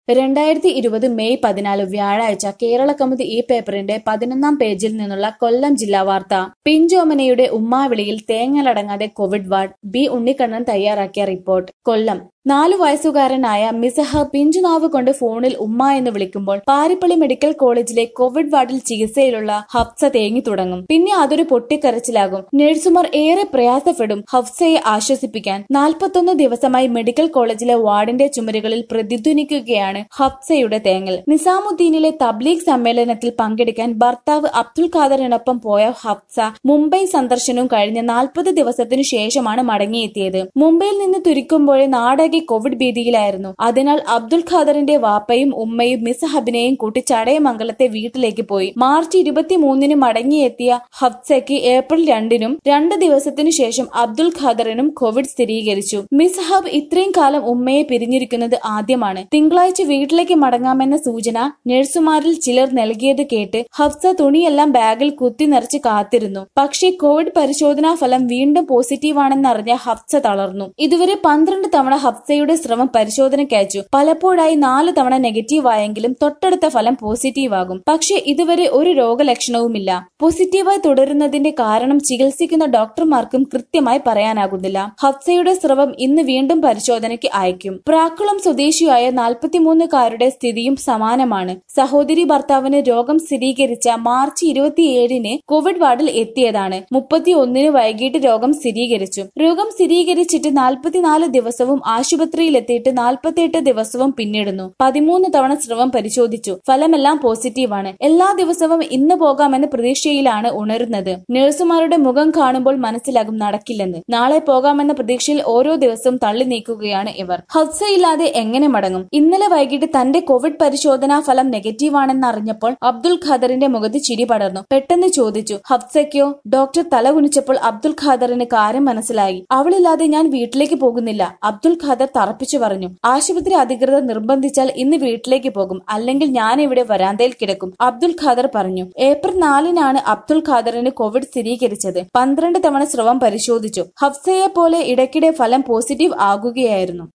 രണ്ടായിരത്തി ഇരുപത് മെയ് പതിനാല് വ്യാഴാഴ്ച കേരള കൗമുദി ഈ പേപ്പറിന്റെ പതിനൊന്നാം പേജിൽ നിന്നുള്ള കൊല്ലം ജില്ലാ വാർത്ത പിഞ്ചോമനയുടെ ഉമ്മാവിളിയിൽ തേങ്ങലടങ്ങാതെ കോവിഡ് വാർഡ് ബി ഉണ്ണിക്കണ്ണൻ തയ്യാറാക്കിയ റിപ്പോർട്ട് കൊല്ലം നാലു വയസ്സുകാരനായ മിസഹ പിഞ്ചുനാവ് കൊണ്ട് ഫോണിൽ ഉമ്മ എന്ന് വിളിക്കുമ്പോൾ പാരിപ്പള്ളി മെഡിക്കൽ കോളേജിലെ കോവിഡ് വാർഡിൽ ചികിത്സയിലുള്ള ഹഫ്സ തേങ്ങി തുടങ്ങും പിന്നെ അതൊരു പൊട്ടിക്കരച്ചിലാകും നഴ്സുമാർ ഏറെ പ്രയാസപ്പെടും ഹഫ്സയെ ആശ്വസിപ്പിക്കാൻ നാൽപ്പത്തൊന്ന് ദിവസമായി മെഡിക്കൽ കോളേജിലെ വാർഡിന്റെ ചുമരുകളിൽ പ്രതിധ്വനിക്കുകയാണ് ഹഫ്സയുടെ തേങ്ങൽ നിസാമുദ്ദീനിലെ തബ്ലീഗ് സമ്മേളനത്തിൽ പങ്കെടുക്കാൻ ഭർത്താവ് അബ്ദുൽ ഖാദറിനൊപ്പം പോയ ഹഫ്സ മുംബൈ സന്ദർശനവും കഴിഞ്ഞ് നാൽപ്പത് ദിവസത്തിനു ശേഷമാണ് മടങ്ങിയെത്തിയത് മുംബൈയിൽ നിന്ന് തുരിക്കുമ്പോഴേ നാടകി കോവിഡ് ഭീതിയിലായിരുന്നു അതിനാൽ അബ്ദുൽ ഖാദറിന്റെ വാപ്പയും ഉമ്മയും മിസഹബിനെയും കൂട്ടി ചടയമംഗലത്തെ വീട്ടിലേക്ക് പോയി മാർച്ച് ഇരുപത്തിമൂന്നിന് മടങ്ങിയെത്തിയ ഹഫ്സയ്ക്ക് ഏപ്രിൽ രണ്ടിനും രണ്ട് ദിവസത്തിനു ശേഷം അബ്ദുൽ ഖാദറിനും കോവിഡ് സ്ഥിരീകരിച്ചു മിസ്ഹബ് ഇത്രയും കാലം ഉമ്മയെ പിരിഞ്ഞിരിക്കുന്നത് ആദ്യമാണ് തിങ്കളാഴ്ച വീട്ടിലേക്ക് മടങ്ങാമെന്ന സൂചന നഴ്സുമാരിൽ ചിലർ നൽകിയത് കേട്ട് ഹഫ്സ തുണിയെല്ലാം ബാഗിൽ കുത്തി നിറച്ച് കാത്തിരുന്നു പക്ഷേ കോവിഡ് പരിശോധനാ ഫലം വീണ്ടും പോസിറ്റീവാണെന്നറിഞ്ഞ ഹഫ്സ തളർന്നു ഇതുവരെ പന്ത്രണ്ട് തവണ ഹഫ്സയുടെ സ്രവം പരിശോധനയ്ക്കയച്ചു പലപ്പോഴായി നാല് തവണ നെഗറ്റീവ് ആയെങ്കിലും തൊട്ടടുത്ത ഫലം പോസിറ്റീവ് ആകും പക്ഷേ ഇതുവരെ ഒരു രോഗലക്ഷണവുമില്ല പോസിറ്റീവായി തുടരുന്നതിന്റെ കാരണം ചികിത്സിക്കുന്ന ഡോക്ടർമാർക്കും കൃത്യമായി പറയാനാകുന്നില്ല ഹഫ്സയുടെ സ്രവം ഇന്ന് വീണ്ടും പരിശോധനയ്ക്ക് അയക്കും പ്രാക്കുളം സ്വദേശിയായ നാൽപ്പത്തിമൂന്നുകാരുടെ സ്ഥിതിയും സമാനമാണ് സഹോദരി ഭർത്താവിന് രോഗം സ്ഥിരീകരിച്ച മാർച്ച് ഇരുപത്തിയേഴിന് കോവിഡ് വാർഡിൽ എത്തിയതാണ് മുപ്പത്തി ഒന്നിന് വൈകിട്ട് രോഗം സ്ഥിരീകരിച്ചു രോഗം സ്ഥിരീകരിച്ചിട്ട് നാൽപ്പത്തിനാല് ദിവസവും ആശുപത്രിയിലെത്തിയിട്ട് നാൽപ്പത്തിയെട്ട് ദിവസവും പിന്നിടുന്നു പതിമൂന്ന് തവണ സ്രവം പരിശോധിച്ചു ഫലമെല്ലാം പോസിറ്റീവാണ് എല്ലാ ദിവസവും ഇന്ന് പോകാമെന്ന പ്രതീക്ഷയിലാണ് ഉണരുന്നത് നഴ്സുമാരുടെ മുഖം കാണുമ്പോൾ മനസ്സിലാകും നടക്കില്ലെന്ന് നാളെ പോകാമെന്ന പ്രതീക്ഷയിൽ ഓരോ ദിവസവും തള്ളി നീക്കുകയാണ് ഇവർ ഹഫ്സയില്ലാതെ എങ്ങനെ മടങ്ങും ഇന്നലെ വൈകിട്ട് തന്റെ കോവിഡ് പരിശോധനാ ഫലം നെഗറ്റീവാണെന്ന് അറിഞ്ഞപ്പോൾ അബ്ദുൽ ഖാദറിന്റെ മുഖത്ത് ചിരി പടർന്നു പെട്ടെന്ന് ചോദിച്ചു ഹഫ്സയ്ക്കോ ഡോക്ടർ തലകുനിച്ചപ്പോൾ അബ്ദുൽ ഖാദറിന് കാര്യം മനസ്സിലായി അവളില്ലാതെ ഞാൻ വീട്ടിലേക്ക് പോകുന്നില്ല അബ്ദുൽ ഖാദർ തറപ്പിച്ചു പറഞ്ഞു ആശുപത്രി അധികൃതർ നിർബന്ധിച്ചാൽ ഇന്ന് വീട്ടിലേക്ക് പോകും അല്ലെങ്കിൽ ഞാൻ ഇവിടെ വരാന്തയിൽ കിടക്കും അബ്ദുൽ ഖാദർ പറഞ്ഞു ഏപ്രിൽ നാലിനാണ് അബ്ദുൽ ഖാദറിന് കോവിഡ് സ്ഥിരീകരിച്ചത് പന്ത്രണ്ട് തവണ സ്രവം പരിശോധിച്ചു ഹഫ്സയെ പോലെ ഇടയ്ക്കിടെ ഫലം പോസിറ്റീവ് ആകുകയായിരുന്നു